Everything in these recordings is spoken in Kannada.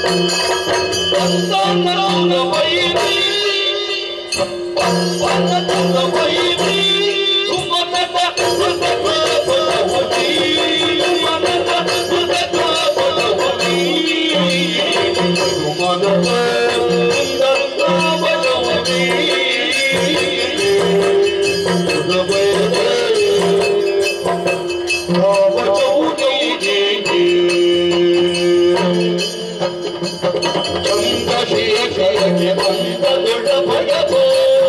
ಚಂದ್ರಶೇಖರಕ್ಕೆ ಬಂದ ದೊಡ್ಡ ಭಯಭೋ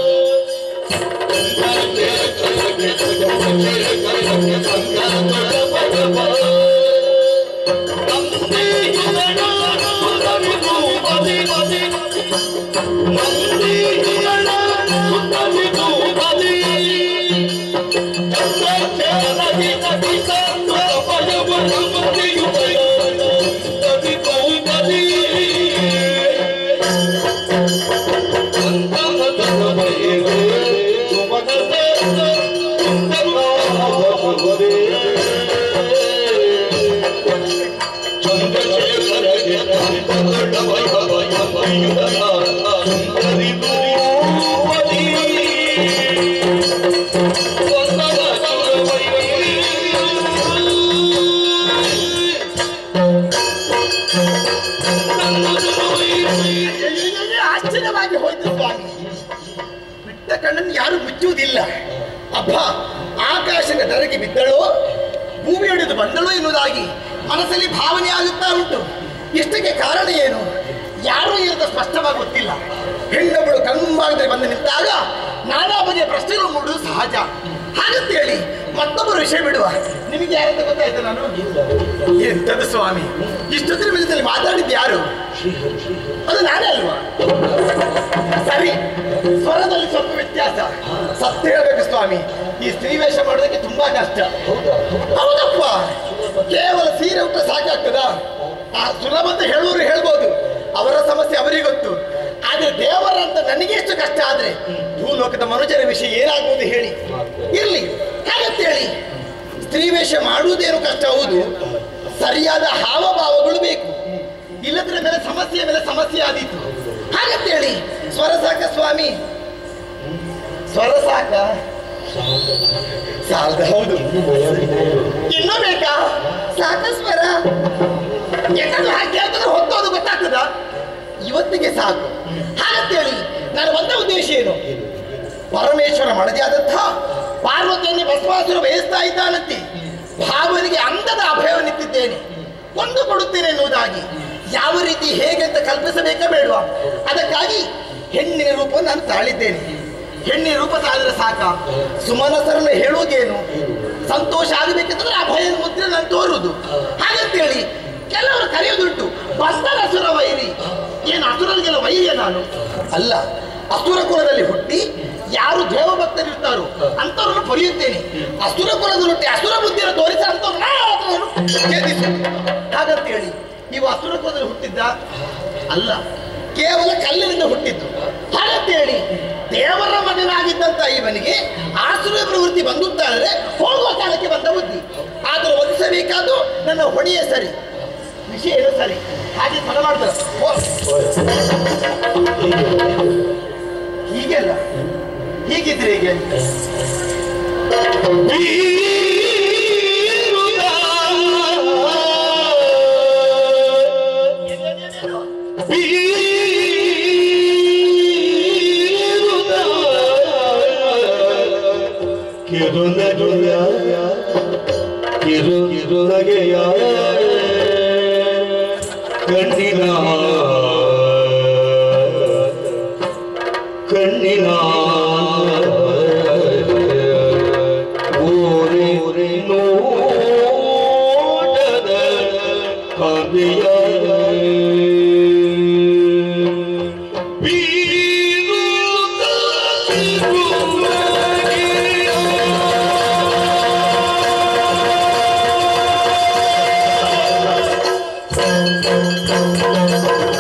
ಅಯ್ಯಯ್ಯಯ್ಯ, ಆಶ್ಚರ್ಯವಾಗಿ ಹೋಯ್ತು ಸ್ವಾಮಿ ಬಿಟ್ಟ ಕಣ್ಣನ್ನು ಯಾರು ಮುಚ್ಚುವುದಿಲ್ಲ ಅಬ್ಬ ಆಕಾಶದ ಧರೆಗೆ ಬಿದ್ದಳೋ ಭೂಮಿ ಹಿಡಿದು ಬಂದಳೋ ಎನ್ನುವುದಾಗಿ ಮನಸ್ಸಲ್ಲಿ ಭಾವನೆ ಆಗುತ್ತಾ ಉಂಟು ಇಷ್ಟಕ್ಕೆ ಕಾರಣ ಏನು ಯಾರೂ ಇರದ ಸ್ಪಷ್ಟವಾಗಿ ಗೊತ್ತಿಲ್ಲ ಹೆಣ್ಣೊಬ್ಬಳು ಕಣ್ಮಾಗದೆ ಬಂದು ನಿಂತಾಗ ನಾನಾ ಬಗೆಯ ಪ್ರಶ್ನೆಗಳು ಮೂಡುವುದು ಸಹಜ ಹಾಗಂತೇಳಿ ಮತ್ತೊಬ್ಬರ ವಿಷಯ ಬಿಡುವ ನಿಮಗೆ ಯಾರಂತ ಗೊತ್ತಾಯ್ತು ನಾನು ಎಂತದು ಸ್ವಾಮಿ ಇಷ್ಟೊತ್ತಿನ ಮೇಲೆ ಮಾತಾಡಿದ್ದು ಯಾರು ಅದು ನಾನೇ ಅಲ್ವಾ ಸರಿ ಸ್ವರದಲ್ಲಿ ಸ್ವಲ್ಪ ವ್ಯತ್ಯಾಸ ಸತ್ಯ ಹೇಳ್ಬೇಕು ಸ್ವಾಮಿ ಈ ಸ್ತ್ರೀ ವೇಷ ಮಾಡೋದಕ್ಕೆ ತುಂಬಾ ಕಷ್ಟ ಹೌದಪ್ಪ ಕೇವಲ ಸೀರೆ ಉಟ್ಟ ಸಾಕಾಗ್ತದ ಆ ಸುಲಭ ಅಂತ ಹೇಳುವವರು ಹೇಳ್ಬೋದು ಅವರ ಸಮಸ್ಯೆ ಅವರಿಗೆ ಗೊತ್ತು ಆದ್ರೆ ದೇವರ ಅಂತ ನನಗೆ ಎಷ್ಟು ಕಷ್ಟ ಆದ್ರೆ ಭೂಲೋಕದ ಮನುಜರ ವಿಷಯ ಏನಾಗ್ಬೋದು ಹೇಳಿ ಇರ್ಲಿ ಹಾಗಂತೇಳಿ ಸ್ತ್ರೀ ವೇಷ ಮಾಡುವುದೇನು ಕಷ್ಟ ಹೌದು ಸರಿಯಾದ ಹಾವಭಾವಗಳು ಬೇಕು ಇಲ್ಲದ್ರ ಮೇಲೆ ಸಮಸ್ಯೆ ಮೇಲೆ ಸಮಸ್ಯೆ ಆದೀತು ಹಾಗಂತೇಳಿ ಸ್ವರ ಸಾಕ ಸ್ವಾಮಿ ಸ್ವರ ಸಾಕ ಸಾಲದ ಹೌದು ಇನ್ನೂ ಬೇಕಾ ಸಾಕ ಸ್ವರ ಎಂತಾದ್ರೂ ಹಾಗೆ ಕೇಳ್ತಂದ್ರೆ ಹೊತ್ತೋದು ಗೊತ್ತಾಗ್ತದ ಇವತ್ತಿಗೆ ಸಾಕು ಹಾಗಂತೇಳಿ ನಾನು ಒಂದ ಉದ್ದೇಶ ಏನು ಪರಮೇಶ್ವರ ಮಡದಿಯಾದಂತಹ ಪಾರ್ವತಿಯನ್ನು ಭಸ್ಮಾಸುರ ಬಯಸ್ತಾ ಇದ್ದಾನಂತೆ ಭಾವನಿಗೆ ಅಂದದ ಅಭಯವನ್ನಿಟ್ಟಿದ್ದೇನೆ ಒಂದು ಕೊಡುತ್ತೇನೆ ಎನ್ನುವುದಾಗಿ ಯಾವ ರೀತಿ ಹೇಗೆ ಅಂತ ಕಲ್ಪಿಸಬೇಕಾ ಬೇಡವಾ ಅದಕ್ಕಾಗಿ ಹೆಣ್ಣಿನ ರೂಪ ನಾನು ತಾಳಿದ್ದೇನೆ ಹೆಣ್ಣಿನ ರೂಪ ತಾಳಿದ್ರೆ ಸಾಕ ಸುಮನಸರನ್ನು ಹೇಳುವುದೇನು ಸಂತೋಷ ಆಗಬೇಕಂತಂದ್ರೆ ಅಭಯ ಮುದ್ರೆ ನಾನು ತೋರುವುದು ಹಾಗಂತೇಳಿ ಕೆಲವರು ಕರೆಯೋದುಂಟು ಬಸ್ತರ ಅಸುರ ವೈರಿ ಏನು ಅಸುರರಿಗೆಲ್ಲ ವೈರಿಯ ನಾನು ಅಲ್ಲ ಅಸುರ ಕುಲದಲ್ಲಿ ಹುಟ್ಟಿ ಯಾರು ದೇವಭಕ್ತರಿರ್ತಾರೋ ಅಂತವ್ರನ್ನು ಪೊರೆಯುತ್ತೇನೆ ಅಸುರ ಕುಲದಲ್ಲಿ ಹುಟ್ಟಿ ಅಸುರ ಬುದ್ಧಿಯನ್ನು ತೋರಿಸಿ ಅಂತವ್ರನ್ನ ಹಾಗಂತೇಳಿ ನೀವು ಅಸುರ ಕುಲದಲ್ಲಿ ಹುಟ್ಟಿದ್ದ ಅಲ್ಲ ಕೇವಲ ಕಲ್ಲಿನಿಂದ ಹುಟ್ಟಿದ್ದು ಹಾಗಂತೇಳಿ ದೇವರ ಮಗನಾಗಿದ್ದಂತ ಇವನಿಗೆ ಆಸುರ ಪ್ರವೃತ್ತಿ ಬಂದುತ್ತಾದರೆ ಹೋಗುವ ಕಾಲಕ್ಕೆ ಬಂದ ಬುದ್ಧಿ ಆದ್ರೆ ಒದಿಸಬೇಕಾದ್ದು ನನ್ನ ಹೊಣೆಯೇ ಸರಿ ವಿಷಯ ಏನು ಸರಿ ಹಾಗೆ ತಡ ಮಾಡ್ತಾರೆ ಓ. ಹೀಗೆಲ್ಲ ಹೀಗಿದ್ರೆ ಹೀಗೆ ಕಿರುನಗೆಯ ಕಿರು ಕಿರುನಗೆಯ ಕಣ್ಣಿನ ಕಣ್ಣಿನ ಊರಿ ನೋಟದ ಕಾವ್ಯ ¡Ay,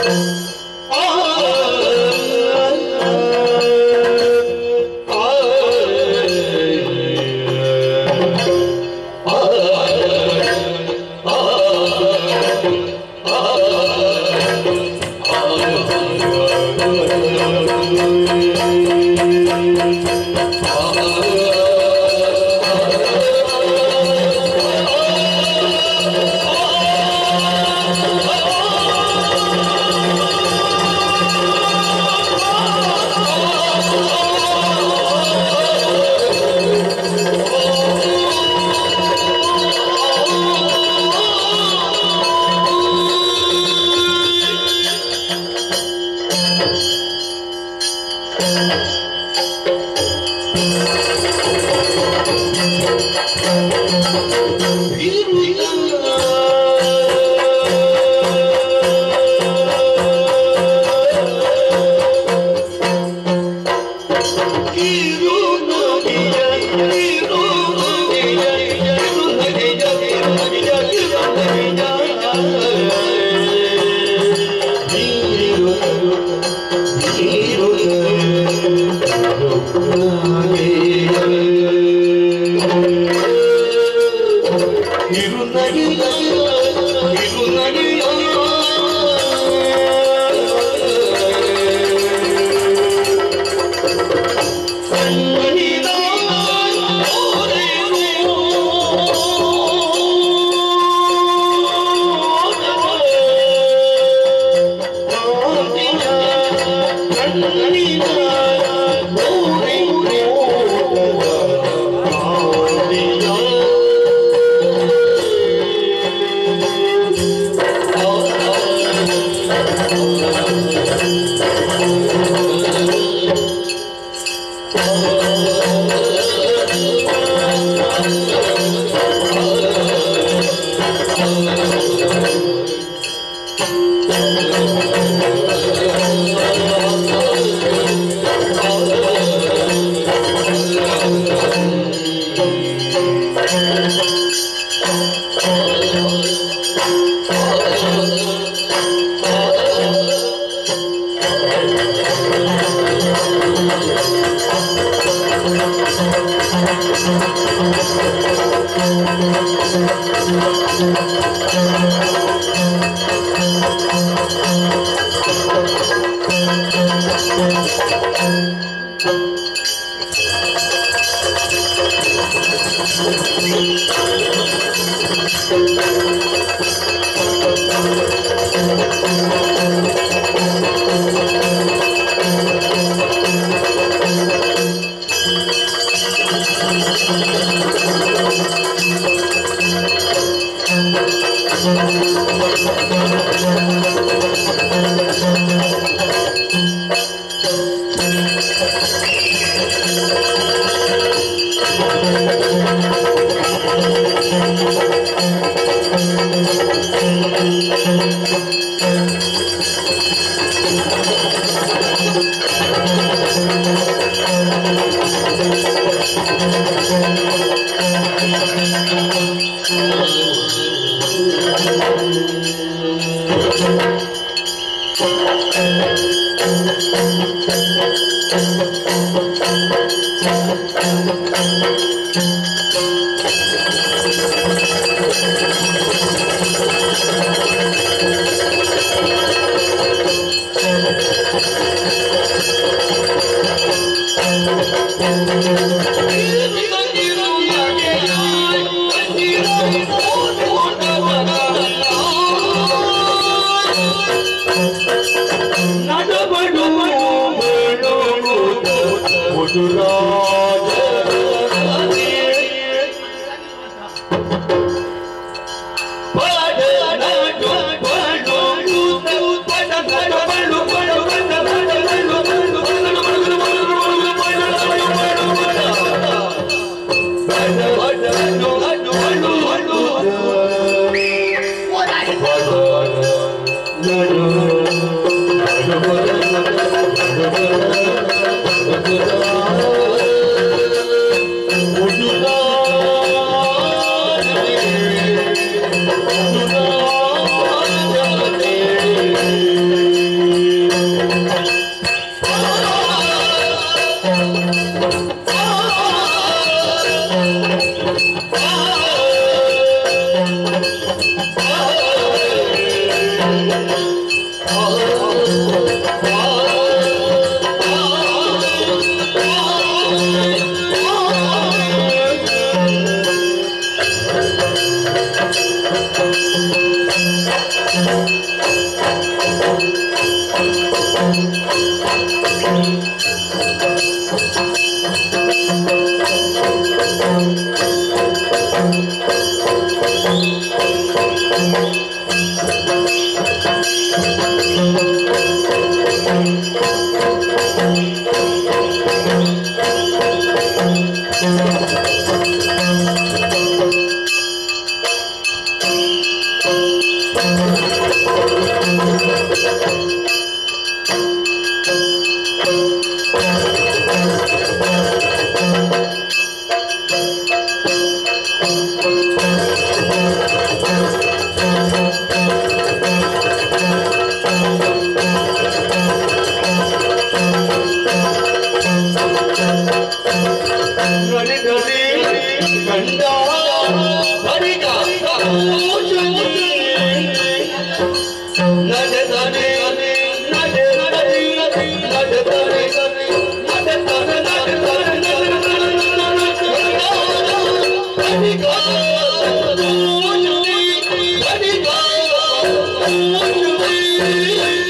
Thank you.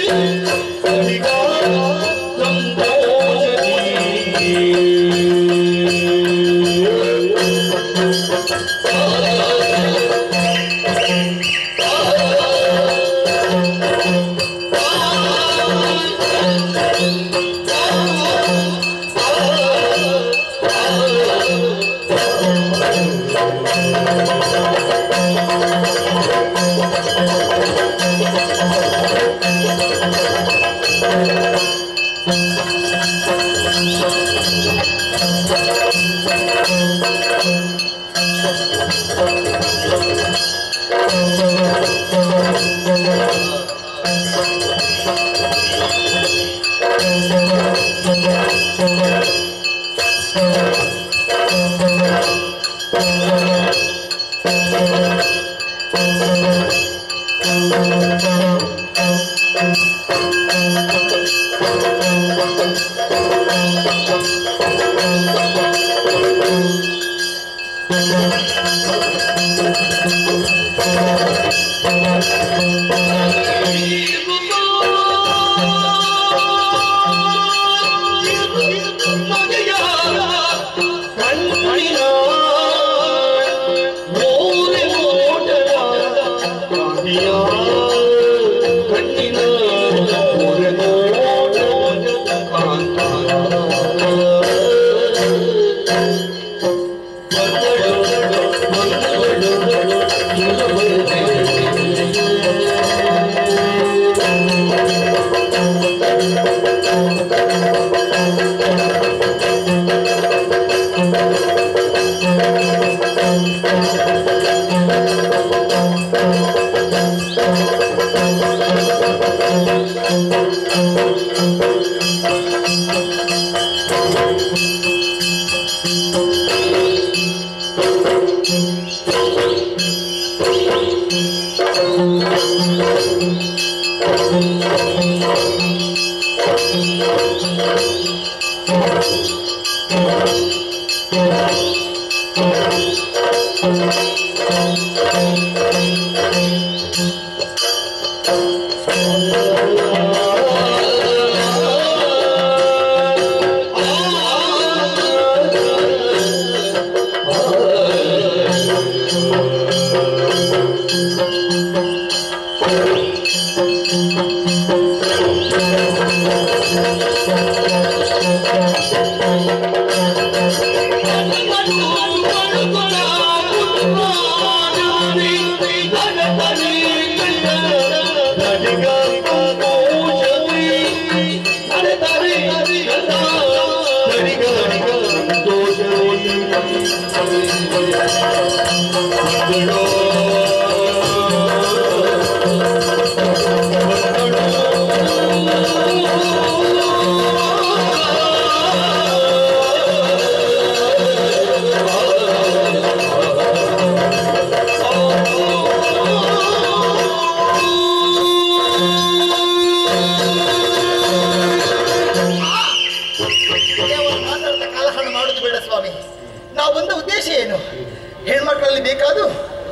ದೇವರು ಮಾತಾಡ್ತಾ ಕಾಲಹರಣ ಮಾಡುದು ಬೇಡ ಸ್ವಾಮಿ ನಾವು ಬಂದ ಉದ್ದೇಶ ಏನು ಹೆಣ್ಮಕ್ಳಲ್ಲಿ ಬೇಕಾದು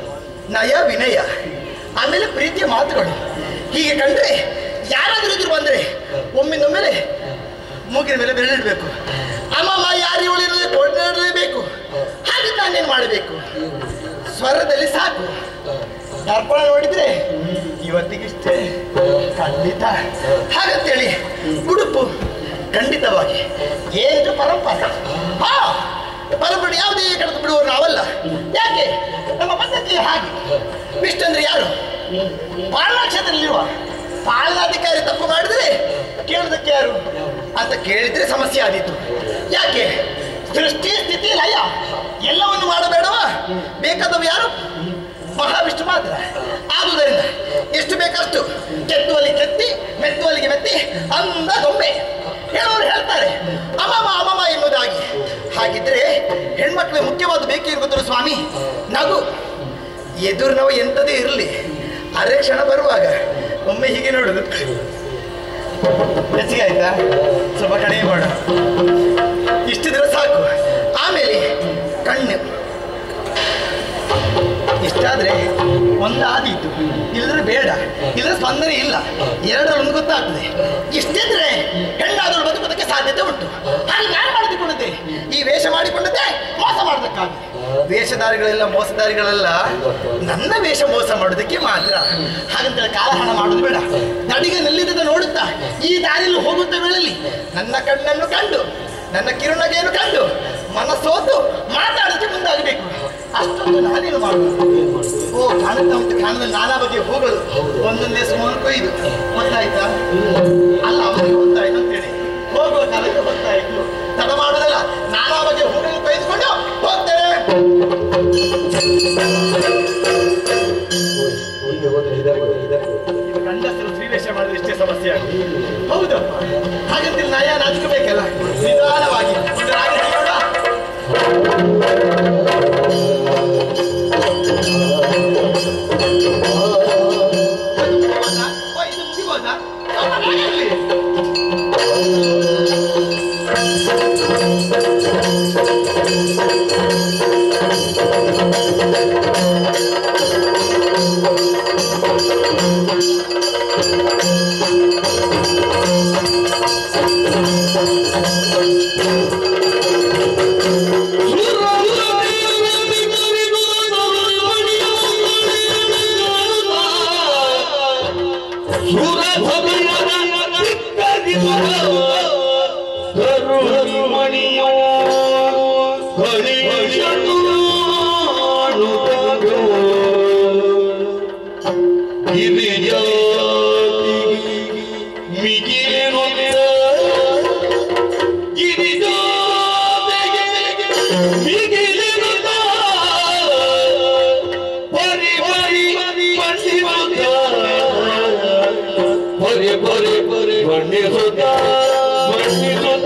ನಯ ವಿನಯ ಆಮೇಲೆ ಪ್ರೀತಿಯ ಮಾತುಗಳು ಹೀಗೆ ಕಂಡ್ರೆ ಯಾರಾದ್ರೂ ಎದುರು ಬಂದ್ರೆ ಒಮ್ಮಿಂದೊಮ್ಮೆಲೆ ಮೂಗಿನ ಮೇಲೆ ಬೆರಳಿಡ್ಬೇಕು ಅಮ್ಮಮ್ಮ ಯಾರು ಇವಳಿರಲಿ ಕೊಡಲೇಬೇಕು ಹಾಗೆ ನಾನೇನು ಮಾಡಬೇಕು ಸ್ವರದಲ್ಲಿ ಸಾಕು ದರ್ಪಣ ನೋಡಿದ್ರೆ ಇವತ್ತಿಗಿಷ್ಟೇ ಖಂಡಿತ ಹಾಗಂತೇಳಿ ಉಡುಪು ಖಂಡಿತವಾಗಿ ಏನು ಪರಂಪರೆ ಹಾ ಪರಂಪರೆ ಯಾವುದೇ ಕಡೆದು ಬಿಡುವರು ನಾವಲ್ಲ ಯಾಕೆ ನಮ್ಮ ಪದ್ಧತಿ ಹಾಗೆ ಇಷ್ಟಂದ್ರೆ ಯಾರು ಪಾಲನಾಕ್ಷೇತ್ರದಲ್ಲಿರುವ ಪಾಲನಾಧಿಕಾರಿ ತಪ್ಪು ಮಾಡಿದ್ರೆ ಕೇಳೋದಕ್ಕೆ ಯಾರು ಅಂತ ಕೇಳಿದ್ರೆ ಸಮಸ್ಯೆ ಆದೀತು ಯಾಕೆ ಸೃಷ್ಟಿ ಸ್ಥಿತಿ ಲಯ ಎಲ್ಲವನ್ನು ಮಾಡಬೇಡವಾ ಬೇಕಾದವು ಯಾರು ಮಹಾವಿಷ್ಣು ಮಾತ್ರ ಆದುದರಿಂದ ಎಷ್ಟು ಬೇಕಷ್ಟು ಕೆತ್ತುವಲ್ಲಿ ಕೆತ್ತಿ ಮೆತ್ತುವಲ್ಲಿಗೆ ಮೆತ್ತಿ ಅಂದ ಗೊಂಬೆ ಹೇಳೋರು ಹೇಳ್ತಾರೆ ಅಮಮ ಅಮಮ ಎನ್ನುವುದಾಗಿ ಹಾಗಿದ್ರೆ ಹೆಣ್ಮಕ್ಳಿಗೆ ಮುಖ್ಯವಾದ ಬೇಕಿರುವುದು ಸ್ವಾಮಿ ನಗು ಎದುರು ನಾವು ಎಂಥದೇ ಇರಲಿ ಅರೆ ಕ್ಷಣ ಬರುವಾಗ ಒಮ್ಮೆ ಹೀಗೆ ನೋಡುದು ಹೆಚ್ಚಿಗೆ ಆಯ್ತಾ ಸ್ವಲ್ಪ ಕಡಿಮೆ ಮಾಡು ಇಷ್ಟಿದ್ರೆ ಸಾಕು ಆಮೇಲೆ ಕಣ್ಣು ಇಷ್ಟಾದ್ರೆ ಒಂದಾದೀತು ಇಲ್ಲದ್ರೆ ಬೇಡ ಇಲ್ಲದ್ರೆ ಸ್ಪಂದನೆ ಇಲ್ಲ ಎರಡರಲ್ಲಿ ಒಂದು ಗೊತ್ತಾಗ್ತದೆ ಇಷ್ಟಿದ್ರೆ ಹೆಣ್ಣಾದಳು ಬದುಕೋದಕ್ಕೆ ಸಾಧ್ಯತೆ ಉಂಟು ಹಾಗೆ ನಾನು ಮಾಡಿಕೊಂಡದ್ದೆ ಈ ವೇಷ ಮಾಡಿಕೊಂಡದ್ದೆ ಮೋಸ ಮಾಡೋದಕ್ಕಾಗಿ ವೇಷಧಾರಿಗಳೆಲ್ಲ ಮೋಸಧಾರಿಗಳೆಲ್ಲ ನನ್ನ ವೇಷ ಮೋಸ ಮಾಡೋದಕ್ಕೆ ಮಾತ್ರ ಹಾಗಂತೇಳಿ ಕಾಲಹಣ ಮಾಡೋದು ಬೇಡ ನಡಿಗ ನೆಲ್ಲಿದ್ದ ನೋಡುತ್ತಾ ಈ ದಾರಿಯಲ್ಲಿ ಹೋಗುತ್ತ ವೇಳೆಯಲ್ಲಿ ನನ್ನ ಕಣ್ಣನ್ನು ಕಂಡು ನನ್ನ ಕಿರುನಗೆಯನ್ನು ಕಂಡು ಮನಸ್ಸೋತು ಮಾತಾಡೋದಕ್ಕೆ ಮುಂದಾಗಬೇಕು ಅಷ್ಟೊಂದು ನಾನೇನು ಮಾಡುದು ಓ ಕಾಣುತ್ತಾ ಉಂಟು ಕಾಣದಲ್ಲಿ ನಾನಾ ಬಗೆಯ ಹೂಗಳು ಒಂದೊಂದೇ ಸುಮಾರು ಕೊಯ್ದು ಗೊತ್ತಾಯ್ತಾ ಅಲ್ಲ ಅವರಿಗೆ ಗೊತ್ತಾಯ್ತು ಅಂತೇಳಿ ಹೋಗುವ ಕಾಲಕ್ಕೆ ಗೊತ್ತಾಯ್ತು ತಡ ಮಾಡುದಲ್ಲ ನಾನಾ ಬಗೆಯ ಹೂಗಳನ್ನು ಕೊಯ್ದುಕೊಂಡು ಹೋಗ್ತೇನೆ ಇದು ಗಂಡಸರು ಶ್ರೀವೇಶ ಮಾಡಿದ್ರೆ ಇಷ್ಟೇ ಸಮಸ್ಯೆ ಆಗುದು ಹೌದಪ್ಪ ಹಾಗಂತೇಳಿ ನಯ ನಾಚಿಕಬೇಕಲ್ಲ ನಿಧಾನವಾಗಿ ಒಂದು ರಾಗ ಹೇಳೋಣ ಅದು ಮುಗಿಬೋದಾ? ಓ, ಇದು ಮುಗಿಬೋದಾ? ಸ್ವಲ್ಪ ರಾಗ ಇರ್ಲಿ. ಬರೆ ಬರೆ ಬರೆ ಬಣ್ಣಿಸುತ್ತ ಬಣ್ಣಿಸುತ್ತ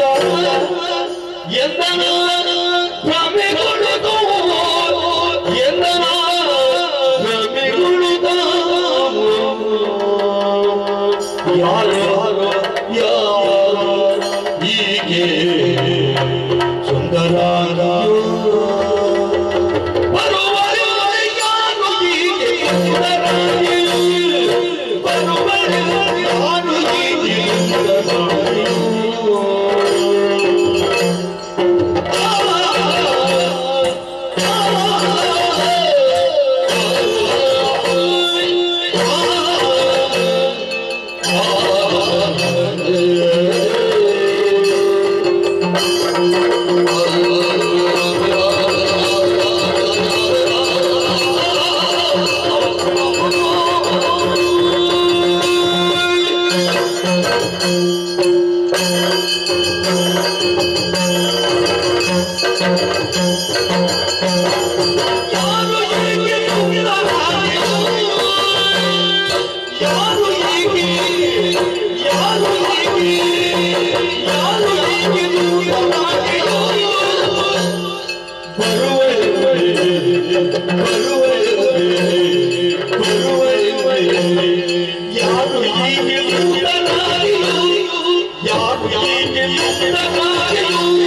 ಎಂದನ ಭ್ರಮೆಗೊಳ್ಳುತ್ತೋ ಎಂದನ ಭ್ರಮೆಗೊಳ್ಳುತ್ತ ಯಾರು ಯಾರು ಯಾರು ಹೀಗೆ ಸುಂದರ ಬರುವರು ಯಾರು ಹೀಗೆ ಸುಂದರಾಗಿ ಬರುವರು ಯಾರು ಹೀಗೆ ಸುಂದರಾಗಿ ಯಾರು ಹೀಗೆ ಸುಂದರಾಗಿ ಯಾರು ಹೀಗೆ ಯಾರು ಹೀಗೆ ಯಾರು ಹೀಗೆ ಸುಂದರಾಗಿ ಯಾರು ಹೀಗೆ ಸುಂದರಾಗಿ ಯಾರು ಹೀಗೆ ಸುಂದರಾಗಿ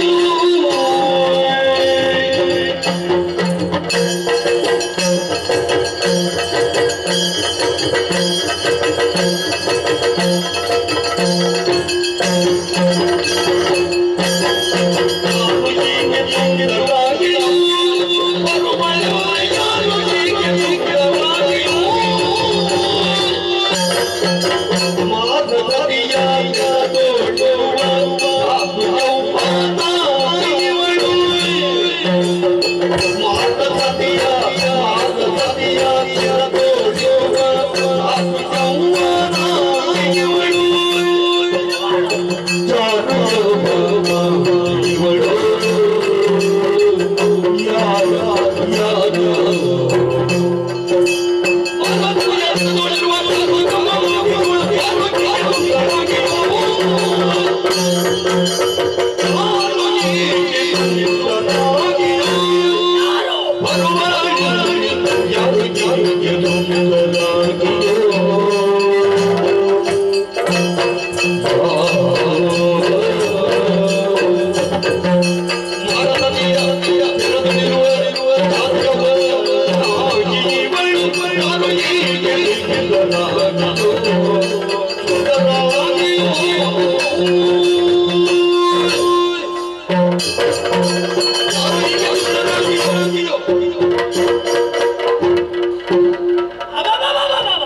ಅಬಬಬಬಬಬ.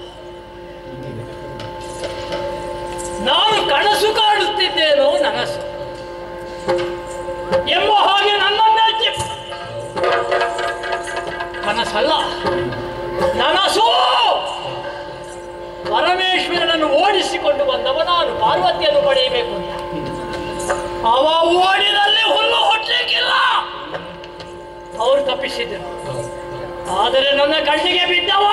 ನಾನು ಕನಸು ಕಾಡುತ್ತಿದ್ದೇನೋ ನನಸು ಎಂಬ ಹಾಗೆ ನನ್ನನ್ನೇ ಚಿ- ನನಸಲ್ಲ ನನಸು ಪರಮೇಶ್ವರನನ್ನು ಓಡಿಸಿಕೊಂಡು ಬಂದವ ನಾನು ಪಾರ್ವತಿಯನ್ನು ಪಡೆಯಬೇಕು ಅಂತ ಅವ ಓಡಿದಲ್ಲಿ ಹುಲ್ಲು ಹುಟ್ಟಲಿಕ್ಕಿಲ್ಲ ಅವರು ತಪ್ಪಿಸಿದರು ಆದರೆ ನನ್ನ ಕಣ್ಣಿಗೆ ಬಿದ್ದವ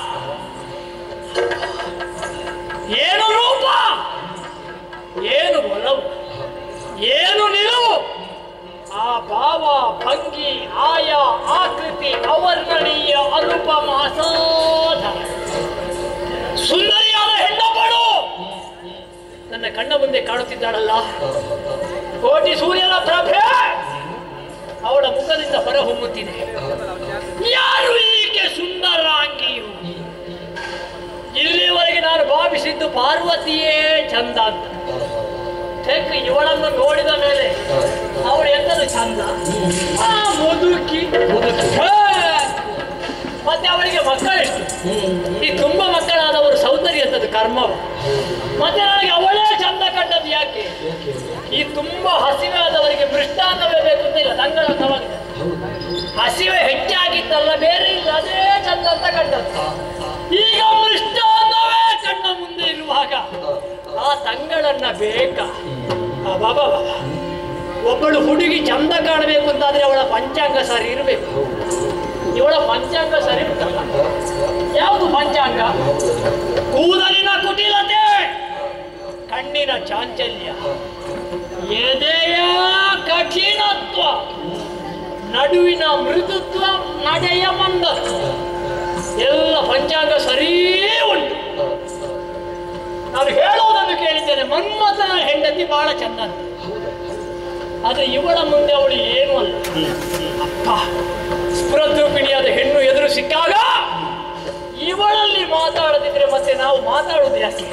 ಏನು ರೂಪ ಏನು ಒಲವು ಏನು ನಿಲುವು ಆ ಭಾವ ಭಂಗಿ ಆಯಾ ಆಕೃತಿ ಅವರ್ಣನೀಯ ಅನುಪಮ ಅಸಾಧಾರಣ ಸುಂದರಿಯಾದ ಹೆಣ್ಣೊಬ್ಬಳು ನನ್ನ ಕಣ್ಣ ಮುಂದೆ ಕಾಣುತ್ತಿದ್ದಾಳಲ್ಲ ಕೋಟಿ ಸೂರ್ಯನ ಪ್ರಭೆ ಅವಳ ಮುಖದಿಂದ ಹೊರಹೊಮ್ಮುತ್ತಿದೆ ಯಾರು ಈಕೆ ಸುಂದರಾಂಗಿಯು ಇಲ್ಲಿವರೆಗೆ ನಾನು ಭಾವಿಸಿದ್ದು ಪಾರ್ವತಿಯೇ ಚಂದ ಅಂತ ತೆಕ್ ಇವಳನ್ನು ನೋಡಿದ ಮೇಲೆ ಅವಳು ಎಂತದು ಚಂದ ಆ ಮುದುಕಿ ಹೇ! ಮತ್ತೆ ಅವಳಿಗೆ ಮಕ್ಕಳೆಷ್ಟು ಈ ತುಂಬ ಮಕ್ಕಳಾದವರು ಸೌಂದರ್ಯ ಅಂತದ್ದು ಕರ್ಮವ ಮತ್ತೆ ನನಗೆ ಅವಳೇ ಚಂದ ಕಂಡದ್ದು ಯಾಕೆ ಈ ತುಂಬಾ ಹಸಿವೆ ಆದವರಿಗೆ ಮೃಷ್ಟಾನ್ನವೇ ಬೇಕು ಅಂತ ಇಲ್ಲ ತಂಗಳಂತವಾಗಿದೆ ಹಸಿವೆ ಹೆಚ್ಚಾಗಿತ್ತಲ್ಲ ಬೇರೆ ಇಲ್ಲ ಅದೇ ಚಂದ ಅಂತ ಕಂಡದ್ದು ಈಗ ಮೃಷ್ಟಾನ್ನವೇ ಕಣ್ಣ ಮುಂದೆ ಇರುವಾಗ ಆ ತಂಗಳನ್ನ ಬೇಕಾ ಬಾಬಾ ಒಬ್ಬಳು ಹುಡುಗಿ ಚಂದ ಕಾಣಬೇಕು ಅಂತಾದ್ರೆ ಅವಳ ಪಂಚಾಂಗ ಸರಿ ಇರಬೇಕು ಇವಳ ಪಂಚಾಂಗ ಸರಿ ಉಂಟಲ್ಲ ಯಾವುದು ಪಂಚಾಂಗ ಕೂದಲಿನ ಕುಟಿಲತೆ ಕಣ್ಣಿನ ಚಾಂಚಲ್ಯ ಎದೆಯ ಕಠಿಣತ್ವ ನಡುವಿನ ಮೃದುತ್ವ ನಡೆಯ ಮಂದತ್ವ ಎಲ್ಲ ಪಂಚಾಂಗ ಸರಿ ಉಂಟು ನಾನು ಹೇಳುವುದನ್ನು ಕೇಳಿದ್ದೇನೆ ಮನ್ಮಥನ ಹೆಂಡತಿ ಬಹಳ ಚಂದ ಅಂತ ಆದ್ರೆ ಇವಳ ಮುಂದೆ ಅವಳು ಏನೂ ಅಲ್ಲ ಅಪ್ಪ ಸ್ಫುರದ್ರೂಪಿಣಿಯಾದ ಹೆಣ್ಣು ಎದುರು ಸಿಕ್ಕಾಗ ಇವಳಲ್ಲಿ ಮಾತಾಡದಿದ್ರೆ ಮತ್ತೆ ನಾವು ಮಾತಾಡುವುದು ಯಾಕೆ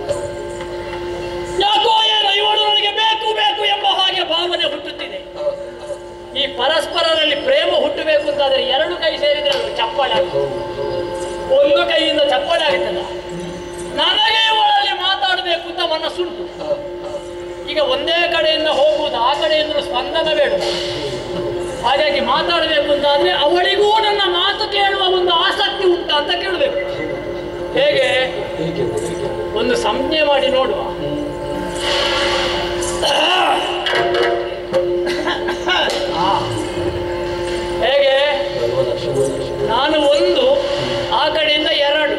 ಯಾಕೋ ಏನೋ ಇವಳು ನನಗೆ ಬೇಕು ಬೇಕು ಎಂಬ ಹಾಗೆ ಭಾವನೆ ಹುಟ್ಟುತ್ತಿದೆ ಈ ಪರಸ್ಪರರಲ್ಲಿ ಪ್ರೇಮ ಹುಟ್ಟಬೇಕು ಅಂತಾದ್ರೆ ಎರಡು ಕೈ ಸೇರಿದ್ರೆ ಅದು ಚಪ್ಪಾಳೆ ಆಗುತ್ತೆ ಒಂದು ಕೈಯಿಂದ ಚಪ್ಪಾಳೆ ಆಗುತ್ತಲ್ಲ ನನಗೆ ಇವಳಲ್ಲಿ ಮಾತಾಡಬೇಕು ಅಂತ ಮನಸ್ಸುಂಟು ಈಗ ಒಂದೇ ಕಡೆಯಿಂದ ಹೋಗುವುದು ಆ ಕಡೆಯಿಂದ ಸ್ಪಂದನ ಬೇಡ ಹಾಗಾಗಿ ಮಾತಾಡಬೇಕು ಅಂತಾದ್ರೆ ಅವಳಿಗೂ ನನ್ನ ಮಾತು ಕೇಳುವ ಒಂದು ಆಸಕ್ತಿ ಉಂಟ ಅಂತ ಕೇಳಬೇಕು ಹೇಗೆ ಒಂದು ಸಂಜ್ಞೆ ಮಾಡಿ ನೋಡುವ ಆ. ಹೇಗೆ ನಾನು ಒಂದು ಆ ಕಡೆಯಿಂದ ಎರಡು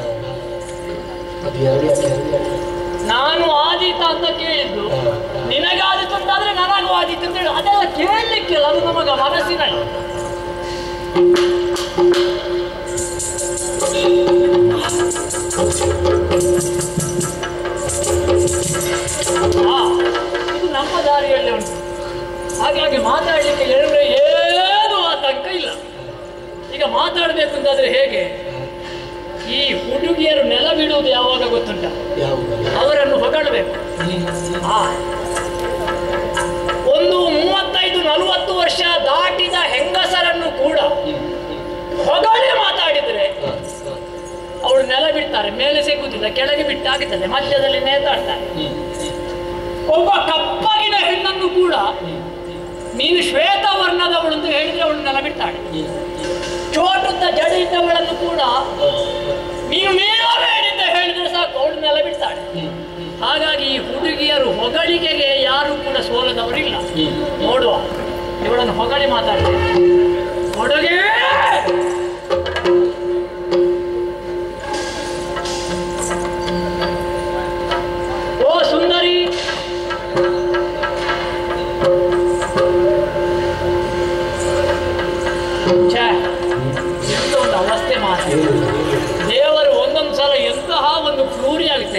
ನಾನು ಆದೀತ ಅಂತ ಕೇಳಿದ್ದು ನಿನಗಾದಿತ್ತು ಅಂತಾದ್ರೆ ನನಗೂ ಆದೀತು ಅಂತ ಹೇಳಿ ಅದೆಲ್ಲ ಕೇಳಲಿಕ್ಕಿಲ್ಲ ಅದು ನಮಗ ಮನಸ್ಸಿನಲ್ಲಿ ಆ, ಇದು ನಮ್ಮ ದಾರಿಯಲ್ಲೇ ಉಂಟು ಹಾಗಾಗಿ ಮಾತಾಡಲಿಕ್ಕೆ ಎರಡು ಏನು ಆತಂಕ ಇಲ್ಲ ಈಗ ಮಾತಾಡಬೇಕು ಅಂತಾದ್ರೆ ಹೇಗೆ ಈ ಹುಡುಗಿಯರು ನೆಲ ಬಿಡುವುದು ಯಾವಾಗ ಗೊತ್ತುಂಟ ಅವರನ್ನು ಹೊಗಳಬೇಕು ಆ. ಒಂದು ಮೂವತ್ತೈದು ನಲವತ್ತು ವರ್ಷ ದಾಟಿದ ಹೆಂಗಸರನ್ನು ಕೂಡ ಹೊಗಳಿ ಮಾತಾಡಿದ್ರೆ ಅವಳು ನೆಲ ಬಿಡ್ತಾರೆ ಮೇಲೆ ಸಿಗುವುದಿಲ್ಲ ಕೆಳಗೆ ಬಿಟ್ಟಾಗುತ್ತದೆ ಮಧ್ಯದಲ್ಲಿ ನೇತಾಡ್ತಾರೆ ಒಬ್ಬ ಕಪ್ಪಗಿನ ಹೆಣ್ಣನ್ನು ಕೂಡ ನೀನು ಶ್ವೇತ ವರ್ಣದವಳು ಅಂತ ಹೇಳಿದ್ರೆ ಅವಳು ನೆಲ ಬಿಡ್ತಾಳೆ ಚೋಟುದ್ದ ಜಡಿ ಇದ್ದವಳನ್ನು ಕೂಡ ನೀನು ಮೀಳಬೇಡಿ ಅಂತ ಹೇಳಿದ್ರೆ ಸಾಕು ಅವಳು ನೆಲ ಬಿಡ್ತಾಳೆ ಹಾಗಾಗಿ ಈ ಹುಡುಗಿಯರು ಹೊಗಳಿಕೆಗೆ ಯಾರು ಕೂಡ ಸೋಲದವರಿಲ್ಲ ನೋಡುವ ಇವಳನ್ನು ಹೊಗಳಿ ಮಾತಾಡ್ತೇನೆ ಹುಡುಗಿ ಓ ಸುಂದರಿ ಛೇ, ಎಂತ ಒಂದು ಅವಸ್ಥೆ ಮಾತ್ರ ದೇವರು ಒಂದೊಂದು ಸಲ ಎಂತಹ ಒಂದು ಕ್ರೂರಿ ಆಗುತ್ತೆ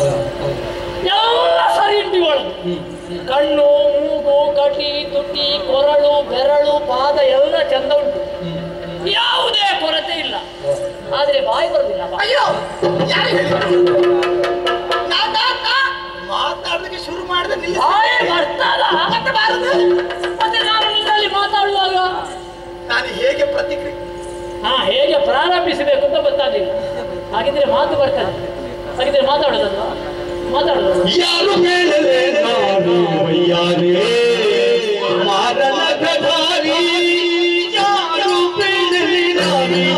ಎಲ್ಲ ಸರಿ ಉಂಟು ಇವಳದು ಕಣ್ಣು ಮೂಗು ಕಟಿ ತುಟಿ ಕೊರಳು ಬೆರಳು ಪಾದ ಎಲ್ಲ ಚಂದ ಉಂಟು ಯಾವುದೇ ಕೊರತೆ ಇಲ್ಲ ಆದ್ರೆ ಬಾಯಿ ಬರುದಿಲ್ಲ ಬಾ. ಅಯ್ಯೋ ಯಾರು ಹೇಳಿದ್ರು ನಾ ನಾ ನಾ ಮಾತಾಡೋದಕ್ಕೆ ಶುರು ಮಾಡಿದ್ರೆ ನಿಲ್ಲಿಸ ಬಾಯಿ ಬರ್ತದ ಮತ್ತೆ ಬಾರದು ಮತ್ತೆ ನಾನು ನಿನ್ನಲ್ಲಿ ಮಾತಾಡುವಾಗ ನಾನು ಹೇಗೆ ಪ್ರತಿಕ್ರಿಯೆ ಹಾ ಹೇಗೆ ಪ್ರಾರಂಭಿಸಬೇಕು ಅಂತ ಗೊತ್ತಾಗಲಿಲ್ಲ ಹಾಗಿದ್ರೆ ಮಾತು ಬರ್ತದೆ ಹಾಗಿದ್ರೆ ಮಾತಾಡೋದಲ್ವಾ ಮಾತಾಡೋದು ಯಾರು ಕೇಳಲೆ ನಾನು ಯಾರೇ ಮಾರನಧಾರಿ ಯಾರು ಕೇಳಲಿ ನಾನು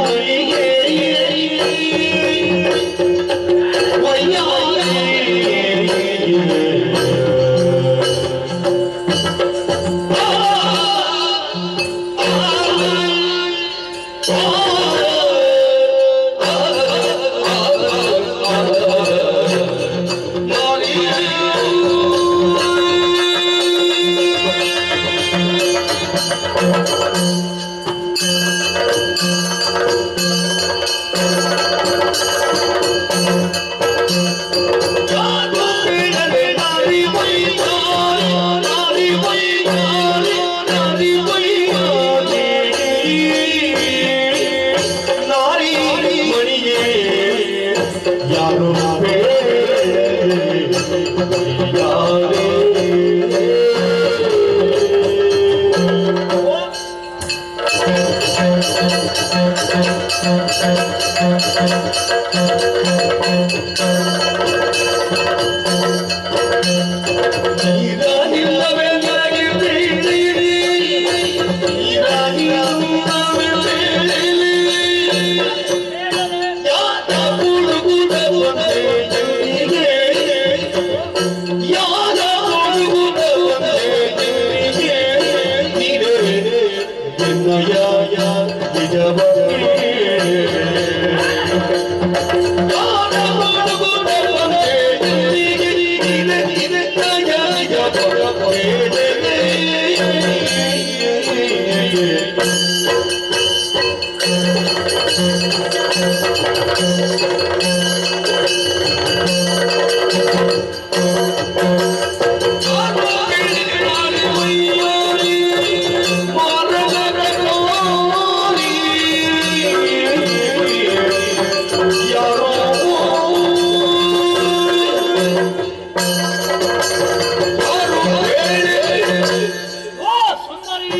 ಓ ಸುಂದರಿ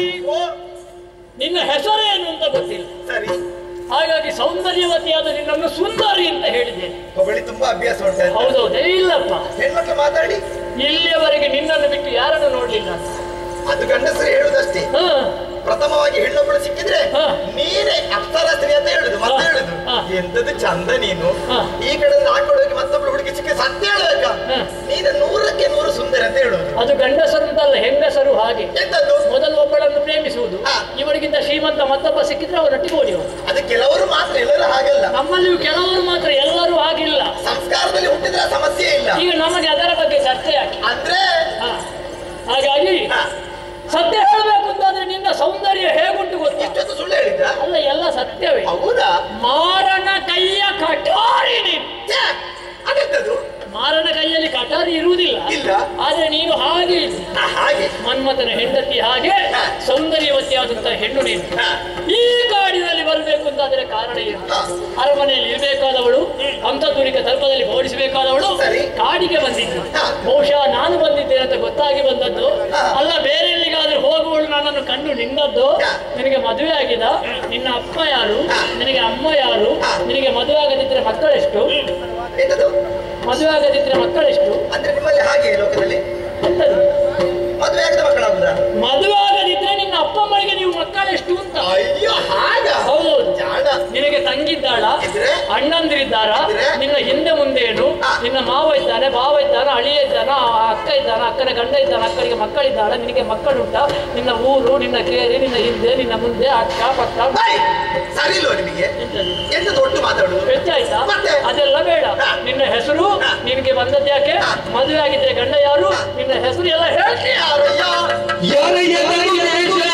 ನಿನ್ನ ಹೆಸರೇನು ಅಂತ ಗೊತ್ತಿಲ್ಲ ಸರಿ ಹಾಗಾಗಿ ಸೌಂದರ್ಯವತಿಯಾದ ನಿನ್ನನ್ನು ಸುಂದರಿ ಅಂತ ಹೇಳಿದ್ದೇನೆ ಹೊಗಳಿ ತುಂಬಾ ಅಭ್ಯಾಸ ಉಂಟು ಹೌದೌದೇ ಇಲ್ಲಪ್ಪ ಹೆಣ್ಮಕ್ಳು ಮಾತಾಡಿ ಇಲ್ಲಿಯವರೆಗೆ ನಿನ್ನನ್ನು ಬಿಟ್ಟು ಯಾರನ್ನು ನೋಡ್ಲಿಲ್ಲ ಅದು ಗಂಡಸರು ಹೇಳುದಷ್ಟೇ ಹ, ಪ್ರಥಮವಾಗಿ ಹೆಣ್ಣೊಬ್ಬಳು ಸಿಕ್ಕಿದ್ರೆ ಹಾ. ನೀನೇ ಅಪ್ಸರಾಸ್ತ್ರಿ ಅಂತ ಹೇಳುದು ಮತ್ತೆ ಹಾ. ಹೇಳುದು ಹಾ. ಎಂತದು ಚಂದ ನೀನು ಹಾ. ಈ ಕಡೆ ಹಾಕೊಂಡು ಹೋಗಿ ಮತ್ತೊಬ್ಳು ಹುಡುಗಿ ಸಿಕ್ಕಿ ಸತ್ಯ ಹೇಳ್ಬೇಕಾ ಹಾ. ನೀನು ನೂರಕ್ಕೆ ನೂರು ಸುಂದರ ಅಂತ ಹೇಳುದು ಅದು ಗಂಡಸರು ಅಂತಲ್ಲ ಹೆಂಗಸರು ಹಾಗೆ ಎಂತದ್ದು ಮೊದಲು ಒಬ್ಬಳನ್ನು ಪ್ರೇಮಿಸುವುದು ಹಾ. ಇವರಿಗಿಂತ ಶ್ರೀಮಂತ ಮತ್ತೊಬ್ಬ ಸಿಕ್ಕಿದ್ರೆ ಅವರೊಟ್ಟಿಗೆ ಓಡಿ ಹೋಗುದು. ಅದು ಕೆಲವರು ಮಾತ್ರ ಎಲ್ಲರೂ ಹಾಗಲ್ಲ ನಮ್ಮಲ್ಲಿಯೂ ಕೆಲವರು ಮಾತ್ರ ಎಲ್ಲರೂ ಹಾಗಿಲ್ಲ ಸಂಸ್ಕಾರದಲ್ಲಿ ಹುಟ್ಟಿದ್ರೆ ಆ ಸಮಸ್ಯೆ ಇಲ್ಲ ಈಗ ನಮಗೆ ಅದರ ಬಗ್ಗೆ ಚರ್ಚೆ ಯಾಕೆ ಅಂದ್ರೆ ಹ. ಹಾಗಾಗಿ ಹಾ, ಸತ್ಯ ಹೇಳಬೇಕು ಅಂತಾದ್ರೆ ನಿನ್ನ ಸೌಂದರ್ಯ ಹೇಗುಂಟು ಗೊತ್ತಾ ಇಷ್ಟೊತ್ತು ಸುಳ್ಳು ಹೇಳಿದ್ರ ಅಲ್ಲ ಎಲ್ಲ ಸತ್ಯವೇ ಹೌದಾ ಮಾರನ ಕೈಯ ಕಟಾರಿ ನೀನು ಛೆ, ಅದೆಂತದು ಮಾರನ ಕೈಯಲ್ಲಿ ಕಟಾರಿ ಇರುವುದಿಲ್ಲ ಇಲ್ಲ. ಆದ್ರೆ ನೀನು ಹಾಗೆ ಇದ್ದಿ. ಆ, ಹಾಗೆ ಮನ್ಮಥನ ಹೆಂಡತಿ ಹಾಗೆ ಹಾ. ಸೌಂದರ್ಯವತಿಯಾದಂತ ಹೆಣ್ಣು ನೀನು ಹಾ. ಈ ಕಾಡಿನಲ್ಲಿ ಬರಬೇಕು ಅಂತಾದ್ರೆ ಕಾರಣ ಏನು ಹಾ. ಅರಮನೆಯಲ್ಲಿ ಇರಬೇಕಾದವಳು ಅಂತಃಪುರಿಕ ತಲ್ಪದಲ್ಲಿ ಓಡಿಸಬೇಕಾದವಳು ಸರಿ. ಕಾಡಿಗೆ ಬಂದಿದ್ದು ಹಾ. ಬಹುಶಃ ನಾನು ಬಂದಿದ್ದೇನೆ ಅಂತ ಗೊತ್ತಾಗಿ ಬಂದದ್ದು ಹಾ. ಅಲ್ಲ ಬೇರೆ ಎಲ್ಲಿಗಾದ್ರೂ ಹೋಗುವಳು ನನ್ನನ್ನು ಕಂಡು ನಿಂದದ್ದು ಹಾ. ನಿನಗೆ ಮದುವೆ ಆಗಿದ ನಿನ್ನ ಅಪ್ಪ ಯಾರು ಹಾ. ನಿನಗೆ ಅಮ್ಮ ಯಾರು ಹಾ. ನಿನಗೆ ಮದುವೆ ಆಗದಿದ್ರೆ ಮಕ್ಕಳೆಷ್ಟು ಎಂತದು ಮದುವೆ ಆಗದಿದ್ರೆ ಮಕ್ಕಳೆಷ್ಟು ಅಂದ್ರೆ ನಿಮ್ಮಲ್ಲಿ ಹಾಗೆ ಲೋಕದಲ್ಲಿ ಎಂತದು ಮದುವೆ ಆಗದ ಮಕ್ಕಳಾಗುದಾ ಮದುವೆ ಆಗದಿದ್ರೆ ನಿನ್ನ ಅಪ್ಪ ಅಮ್ಮಳಿಗೆ ನೀವು ಮಕ್ಕಳೆಷ್ಟು ಅಂತ ಅಯ್ಯೋ ಹಾಗ ಹೌದೌದು ಜಾಣ ನಿನಗೆ ತಂಗಿದ್ದಾಳ ಇದ್ರೆ? ಅಣ್ಣಂದಿರಿದ್ದಾರ ಇದ್ರೆ? ನಿನ್ನ ಹಿಂದೆ ಮುಂದೆ ಏನು ಹಾ. ನಿನ್ನ ಮಾವ ಇದ್ದಾನೆ ಭಾವ ಇದ್ದಾನ ಅಳಿಯ ಇದ್ದಾನ ಆ ಅಕ್ಕ ಇದ್ದಾನ ಅಕ್ಕನ ಗಂಡ ಇದ್ದಾನ ಅಕ್ಕನಿಗೆ ಮಕ್ಕಳಿದ್ದಾಳ ನಿನಗೆ ಮಕ್ಕಳುಂಟ ನಿನ್ನ ಊರು ನಿನ್ನ ಕೇರಿ ನಿನ್ನ ಹಿಂದೆ ನಿನ್ನ ಮುಂದೆ ಅಕ್ಕ ಪಕ್ಕ ಐ, ಸರಿ ಇಲ್ವಾ ನಿಮಗೆ ಎಂತದು? ಎಂತದು ಒಟ್ಟು ಮಾತಾಡುದು ಹೆಚ್ಚಾಯ್ತಾ ಮತ್ತೆ? ಅದೆಲ್ಲ ಬೇಡ ಹಾ. ನಿನ್ನ ಹೆಸರು ಹಾ. ನಿನಗೆ ಬಂದದ್ದು ಯಾಕೆ ಹಾ. ಮದುವೆ ಆಗಿದ್ರೆ ಗಂಡ ಯಾರು ನಿನ್ನ ಹೆಸರು ಎಲ್ಲ ಹೇಳ್ತೀಯ ಯಾರಯ್ಯ ಯಾರ ಎದುರು ದೇಶ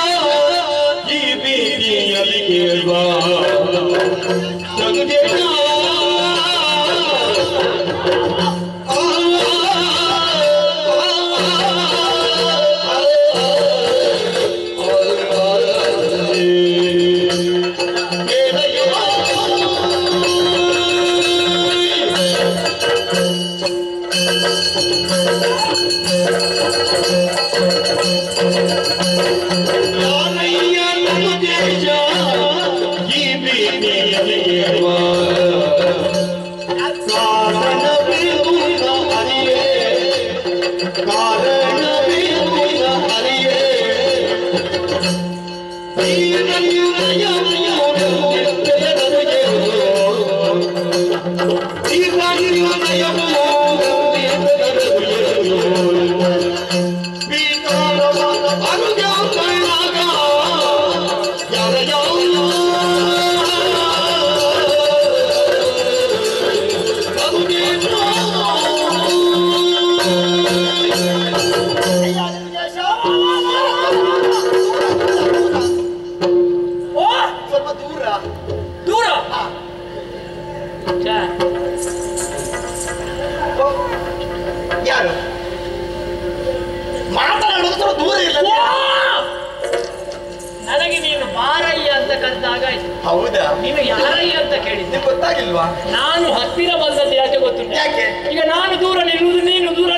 ಈ ಬೀದಿಯಲ್ಲಿ ಕೇಳುವ ಜಗದೇಶ ಯಾರಯ್ಯ ನಮ್ಮ ದೇಶ ಈ ಬೀದಿಯಲ್ಲಿ ಕೇಳುವ ಕಾರಣವೇನು ಅರಿಯೇ ಕಾರಣವೇನು ಅರಿಯೇ ಓ ಸ್ವಲ್ಪ ದೂರ ದೂರ ಹಾ. ಛೆ, ಓ, ಯಾರು ಮಾತನಾಡುವುದು ಸ್ವಲ್ಪ ದೂರ ಇಲ್ಲ ಓ! ನನಗೆ ನೀನು ಬಾರಯ್ಯ ಅಂತ ಕರೆದಾಗಾಯ್ತು ಹೌದಾ ನೀನು ಯಾರಯ್ಯ ಅಂತ ಕೇಳಿದ್ದೆ ನಿಮ್ಗೆ ಗೊತ್ತಾಗಿಲ್ವಾ ನಾನು ಹತ್ತಿರ ಬಂದದ್ದು ಯಾಕೆ ಗೊತ್ತುಂಟ ಯಾಕೆ ಈಗ ನಾನು ದೂರ ನಿಲ್ಲುವುದು ನೀನು ದೂರ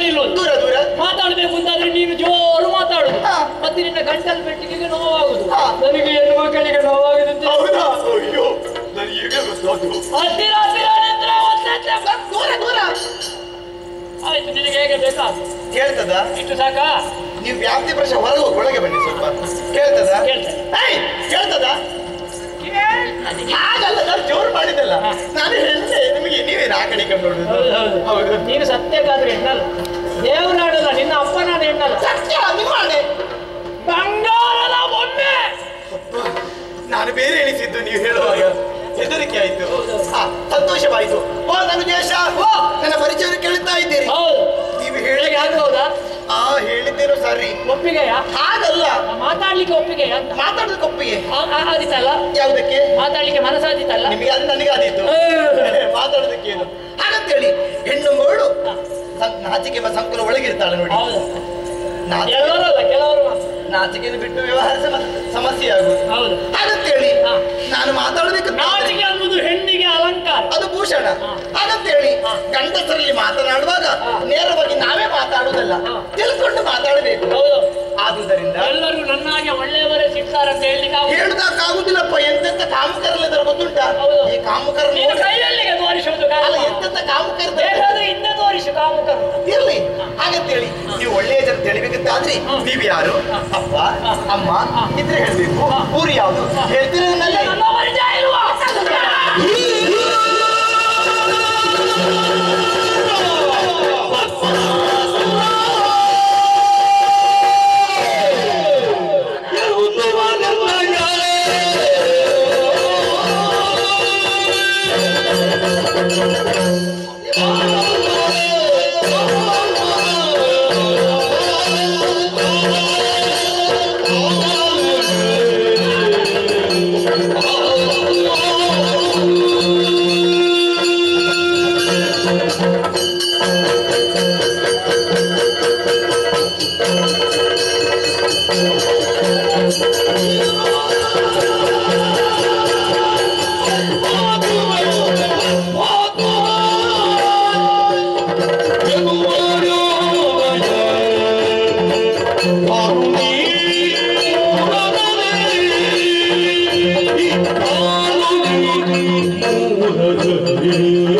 ಗಂಟಲು ಪೆಟ್ಟಿಗೆ ನೋವಾಗುದು ಹಾ. ನನಗೆ ಹೆಣ್ಣು ಮಕ್ಕಳಿಗೆ ನೋವಾಗುದು ಅಂತ ಹೌದಾ ಅಯ್ಯೋ ನನಗೆ ಈಗ ಗೊತ್ತಾಯ್ತು ಹತ್ತಿರ ಹತ್ತಿರ ನಿಂತ್ರೆ ಒಂದತ್ತೆ ಬ- ದೂರ ದೂರ ಆಯ್ತು ನಿನಗೆ ಹೇಗೆ ಬೇಕಾದ ಕೇಳ್ತದ ಇಷ್ಟು ಸಾಕಾ ನೀವು ವ್ಯಾಪ್ತಿ ಪ್ರಶ್ನೆ ಹೊರಗೆ ಹೋಗಿ ಒಳಗೆ ಬನ್ನಿ ಸ್ವಲ್ಪ ಕೇಳ್ತದ ಕೇಳ್ತದೆ. ಏಯ್ ಕೇಳ್ತದ ಹಾಗಲ್ಲ ನಾನು ಜೋರು ಮಾಡಿದ್ದಲ್ಲ ಹಾ. ನಾನು ಹೇಳಿದೆ ನಿಮಗೆ ನೀವೇ ಆ ಕಡೆ ಕಣ್ಣು ಹೌದು, ನೋಡುದು ಹೌದು. ಹೌದು ನೀನು ಸತ್ಯಕ್ಕಾದ್ರೆ ಹೆಣ್ಣಲ್ಲ ದೇವರಾಡಲ್ಲ ನಿನ್ನ ಅಪ್ಪ ನಾನು ಹೆಣ್ಣಲ್ಲ ಸತ್ಯ ನಿಮ್ಮನೆ ಬಂಗಾರದ ಒಮ್ಮೆ ನಾನು ಬೇರೆ ಎಣಿಸಿದ್ದು ನೀವು ಹೇಳುವಾಗ ಹೆದರಿಕೆ ಆಯ್ತು ಹಾ ಸಂತೋಷವಾಯ್ತು ಓ ನನ್ನ ದೇಶ ಓ ನನ್ನ ಪರಿಚಯ ಕೇಳ್ತಾ ಇದ್ದೀರಿ ಹೌದು ನೀವು ಹೇಗೆ ಹೇಳಿ ಆಗ್ಬಹುದಾ ಆ ಹೇಳಿದ್ದೀರೋ ಸರಿ ಒಪ್ಪಿಗೆಯಾ ಹಾಗಲ್ಲ ಮಾತಾಡ್ಲಿಕ್ಕೆ ಒಪ್ಪಿಗೆಯಾ ಅಂತ ಮಾತಾಡೋದು ಕೊಪ್ಪಿಗೆ ಆ- ಆ- ಆದಿತ್ತಲ್ಲ ಯಾವುದಕ್ಕೆ ಮಾತಾಡ್ಲಿಕ್ಕೆ ಮನಸ್ಸಾದಿತ್ತಲ್ಲ ನಿಮಗೆ ಅದು ನನಗೆ ಆದೀತು ಮಾತಾಡೋದಕ್ಕೆ ಏನು ಹಾಗಂತೇಳಿ ಹೆಣ್ಣು ಮಗಳು ಸಂ- ನಾಚಿಕೆ ಎಂಬ ಸಂಕುಲ ಒಳಗಿರ್ತಾಳೆ ನೋಡಿ ಹೌದು ನಾಚಿಕೆ ಎಲ್ಲರಲ್ಲ ಕೆಲವರು ಮಾತ್ರ. ನಾಚಿಕೆಯನ್ನು ಬಿಟ್ಟು ವ್ಯವಹಾರ ಸಮ- ಸಮಸ್ಯೆ ಆಗುದು ಹೌದು ಹಾಗಂತೇಳಿ ಹಾ. ನಾನು ಮಾತಾಡೋದಕ್ಕೆ ನಾಚಿಕೆ ಅನ್ನುವುದು ಹೆಣ್ಣಿಗೆ ಅಲಂಕಾರ ಅದು ಭೂಷಣ ಹಾ. ಹಾಗಂತೇಳಿ ಹಾ. ಗಂಡಸರಲ್ಲಿ ಮಾತನಾಡುವಾಗ ಹಾ. ನೇರವಾಗಿ ನಾವೇ ಮಾತಾಡುವುದಲ್ಲ ಹಾ. ತಿಳ್ಕೊಂಡು ಮಾತಾಡಬೇಕು ಹೌದು ಆದುದರಿಂದ ಎಲ್ಲರೂ ನನ್ನಾಗೆ ಒಳ್ಳೆಯವರೇ ಸಿಗ್ತಾರಂತ ಹೇಳಲಿಕ್ಕೆ ಆಗುದಿಲ್ಲ. ಹೇಳುದಕ್ಕಾಗುದಿಲ್ಲಪ್ಪ ಎಂತೆಂತ ಕಾಮಕರಲ್ಲಿದ್ದಾರೆ ಗೊತ್ತುಂಟಾ ಹೌದು. ಈ ಕಾಮಕರ ನೀನು ಕೈಯಲ್ಲಿಗೆ ತೋರಿಸುವುದು ಅಲ್ಲ ಕಾರಣ. ಎಂತೆಂತ ಕಾಮಕರ ಬೇಕಾದ್ರೆ ಹಿಂದೆ ತೋರಿಸು ಕಾಮಕರು ಇರ್ಲಿ ಹಾಗಂತೇಳಿ ನೀವು ಒಳ್ಳೆಯ ಜನ ತಿಳಿಬೇಕಂತಾದ್ರೆ ಹ್ಮ್. ನೀವು ಯಾರು ಅಪ್ಪ ಹಾ. ಅಮ್ಮ ಹಾ. ಇದ್ರೆ ಹೇಳ್ಬೇಕು ಹಾ. ಊರು ಯಾವುದು ಹೇಳ್ತೀರಿ ನನ್ನಲ್ಲಿ ನನ್ನ ಪರಿಚಯ ಇಲ್ವಾ Thank you.